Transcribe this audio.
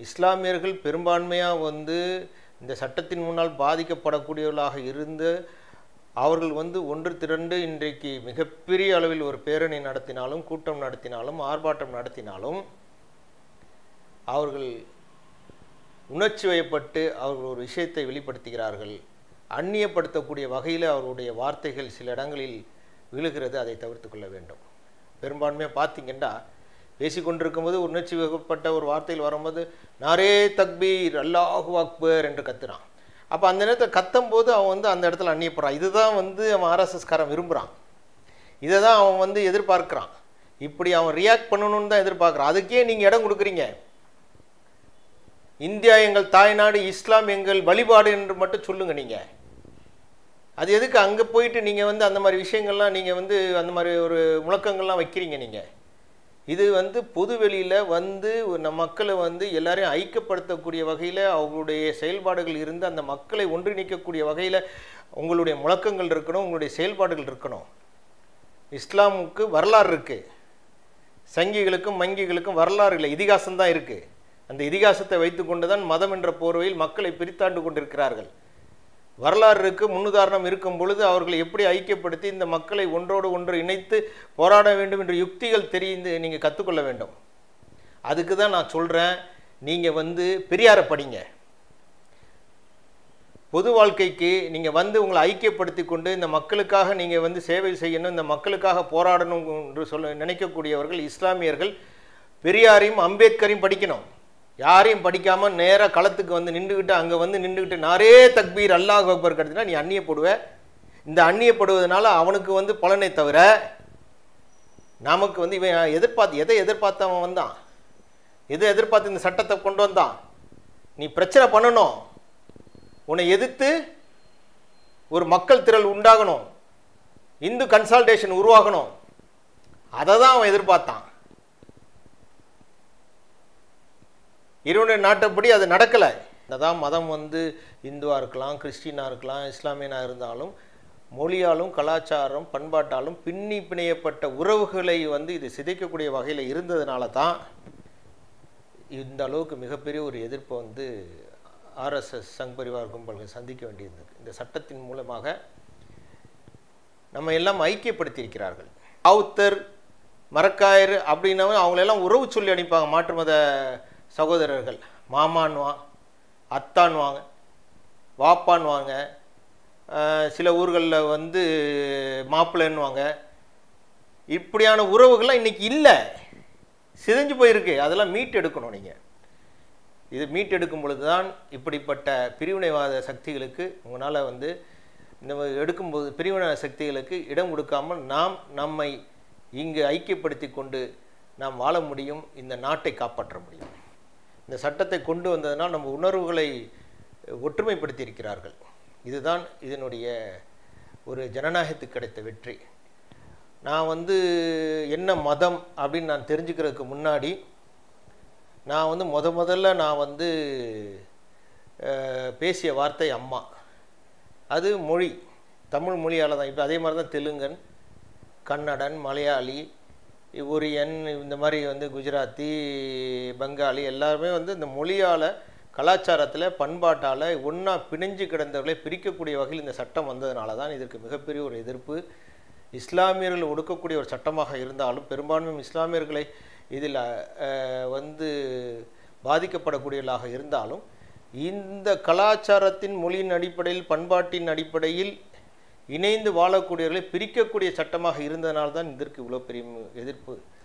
இஸ்லாமியர்கள் பெரும்பான்மையாக வந்து இந்த சட்டத்தின் முன்னால் பாதிக்கப்படக்கூடியவர்களாக இருந்து அவர்கள் வந்து ஒன்று திரண்டு இன்றைக்கு மிகப்பெரிய அளவில் ஒரு பேரணி நடத்தினாலும் கூட்டம் நடத்தினாலும் ஆர்ப்பாட்டம் நடத்தினாலும் அவர்கள் உணர்ச்சி வயப்பட்டு அவர்கள் ஒரு விஷயத்தை வெளிப்படுத்துகிறார்கள் அந்நியப்படுத்தக்கூடிய வகையில் அவர்களுடைய வார்த்தைகள் சில இடங்களில் விழுகிறது அதை தவிர்த்து கொள்ள வேண்டும் பெரும்பான்மையாக பார்த்தீங்கன்னா பேசிக்கொண்டிருக்கும்போது உணர்ச்சி வயப்பட்ட ஒரு வார்த்தையில் வரும்போது நாரே தக்பீர் அல்லாஹு அக்பர் என்று கத்துறான் அப்போ அந்த நேரத்தில் கத்தும்போது அவன் வந்து அந்த இடத்துல அந்நியப்படுறான் இதுதான் வந்து அவன் ஆர்எஸ்எஸ்காரன் விரும்புகிறான் இதை தான் அவன் வந்து எதிர்பார்க்குறான் இப்படி அவன் ரியாக்ட் பண்ணணும்னு தான் எதிர்பார்க்குறான் அதுக்கே நீங்கள் இடம் கொடுக்குறீங்க இந்தியா எங்கள் தாய்நாடு இஸ்லாம் எங்கள் வழிபாடு என்று மட்டும் சொல்லுங்க நீங்கள் அது எதுக்கு அங்கே போயிட்டு நீங்கள் வந்து அந்த மாதிரி விஷயங்கள்லாம் நீங்கள் வந்து அந்த மாதிரி ஒரு முழக்கங்கள்லாம் வைக்கிறீங்க நீங்கள் இது வந்து பொது வெளியில் வந்து நம்ம மக்களை வந்து எல்லாரையும் ஐக்கியப்படுத்தக்கூடிய வகையில் அவங்களுடைய செயல்பாடுகள் இருந்து அந்த மக்களை ஒன்றிணைக்கக்கூடிய வகையில் உங்களுடைய முழக்கங்கள் இருக்கணும் உங்களுடைய செயல்பாடுகள் இருக்கணும் இஸ்லாமுக்கு வரலாறு இருக்குது சங்கிகளுக்கும் மங்கிகளுக்கும் வரலாறு இல்லை இதிகாசம் தான் இருக்குது அந்த இதிகாசத்தை வைத்துக்கொண்டு தான் மதம் என்ற போர்வையில் மக்களை பிரித்தாண்டு கொண்டிருக்கிறார்கள் வரலாறு இருக்கு முன்னுதாரணம் இருக்கும் பொழுது அவர்களை எப்படி ஐக்கியப்படுத்தி இந்த மக்களை ஒன்றோடு ஒன்று இணைத்து போராட வேண்டும் என்ற யுக்திகள் தெரிந்து நீங்கள் கற்றுக்கொள்ள வேண்டும் அதுக்கு தான் நான் சொல்கிறேன் நீங்கள் வந்து பெரியாரை படிங்க பொது வாழ்க்கைக்கு நீங்கள் வந்து உங்களை ஐக்கியப்படுத்தி கொண்டு இந்த மக்களுக்காக நீங்கள் வந்து சேவை செய்யணும் இந்த மக்களுக்காக போராடணும் என்று சொல்ல நினைக்கக்கூடியவர்கள் இஸ்லாமியர்கள் பெரியாரையும் அம்பேத்கரையும் படிக்கணும் யாரையும் படிக்காமல் நேராக களத்துக்கு வந்து நின்றுக்கிட்டு அங்கே வந்து நின்றுக்கிட்டு நாரே தக்பீர் அல்லாஹ் அக்பர் கடுத்துனா நீ அந்நியப்படுவ இந்த அந்நியப்படுவதனால அவனுக்கு வந்து பலனை தவிர நமக்கு வந்து இவன் எதிர்பார்த்து எதை எதிர்பார்த்து அவன் வந்தான் எதை எதிர்பார்த்து இந்த சட்டத்தை கொண்டு வந்தான் நீ பிரச்சனை பண்ணணும் உன்னை எதிர்த்து ஒரு மக்கள் திரள் உண்டாகணும் இந்து கன்சால்டேஷன் உருவாகணும் அதை தான் அவன் எதிர்பார்த்தான் இறைவனுடைய நாட்டப்படி அது நடக்கலை அதான் மதம் வந்து இந்துவாக இருக்கலாம் கிறிஸ்டினாக இருக்கலாம் இஸ்லாமியனாக இருந்தாலும் மொழியாலும் கலாச்சாரம் பண்பாட்டாலும் பின்னி பிணையப்பட்ட உறவுகளை வந்து இது சிதைக்கக்கூடிய வகையில் இருந்ததுனால தான் இந்த அளவுக்கு மிகப்பெரிய ஒரு எதிர்ப்பை வந்து ஆர்எஸ்எஸ் சங் பரிவார் கும்பல்கள் சந்திக்க வேண்டியிருந்தது இந்த சட்டத்தின் மூலமாக நம்ம எல்லாம் ஐக்கியப்படுத்தியிருக்கிறார்கள் ஆவுத்தர் மரக்காயர் அப்படின்னவங்க அவங்களெல்லாம் உறவு சொல்லி அனுப்பாங்க மாற்று மத சகோதரர்கள் மாமான்வான் அத்தான்வாங்க வாப்பான்வாங்க சில ஊர்களில் வந்து மாப்பிள்ளைன்னுவாங்க இப்படியான உறவுகள்லாம் இன்றைக்கி இல்லை சிதைஞ்சு போயிருக்கு அதெல்லாம் மீட் எடுக்கணும் நீங்கள் இது மீட் எடுக்கும் பொழுது தான் இப்படிப்பட்ட பிரிவினைவாத சக்திகளுக்கு உங்களால் வந்து இந்த எடுக்கும்போது பிரிவினை சக்திகளுக்கு இடம் கொடுக்காமல் நாம் நம்மை இங்கு ஐக்கியப்படுத்தி கொண்டு நாம் வாழ முடியும் இந்த நாட்டை காப்பாற்ற முடியும் இந்த சட்டத்தை கொண்டு வந்ததனால் நம்ம உணர்வுகளை ஒற்றுமைப்படுத்தி இருக்கிறார்கள் இதுதான் இதனுடைய ஒரு ஜனநாயகத்துக்கு கிடைத்த வெற்றி நான் வந்து என்ன மதம் அப்படின்னு நான் தெரிஞ்சுக்கிறதுக்கு முன்னாடி நான் வந்து முத முதல்ல நான் வந்து பேசிய வார்த்தை அம்மா அது மொழி தமிழ் மொழியால் தான் இப்போ அதே மாதிரி தான் தெலுங்கன் கன்னடன் மலையாளி ஒரியன் இந்த மாதிரி வந்து குஜராத்தி பெங்காலி எல்லாருமே வந்து இந்த மொழியால் கலாச்சாரத்தில் பண்பாட்டால் ஒன்றா பிணைஞ்சு கிடந்தவர்களை பிரிக்கக்கூடிய வகையில் இந்த சட்டம் வந்ததுனால தான் இதற்கு மிகப்பெரிய ஒரு எதிர்ப்பு இஸ்லாமியர்கள் ஒடுக்கக்கூடிய ஒரு சட்டமாக இருந்தாலும் பெரும்பான்மையும் இஸ்லாமியர்களை இதில் வந்து பாதிக்கப்படக்கூடியவர்களாக இருந்தாலும் இந்த கலாச்சாரத்தின் மொழியின் அடிப்படையில் பண்பாட்டின் அடிப்படையில் இணைந்து வாழக்கூடியவர்களை பிரிக்கக்கூடிய சட்டமாக இருந்ததனால தான் இதற்கு இவ்வளோ பெரிய எதிர்ப்பு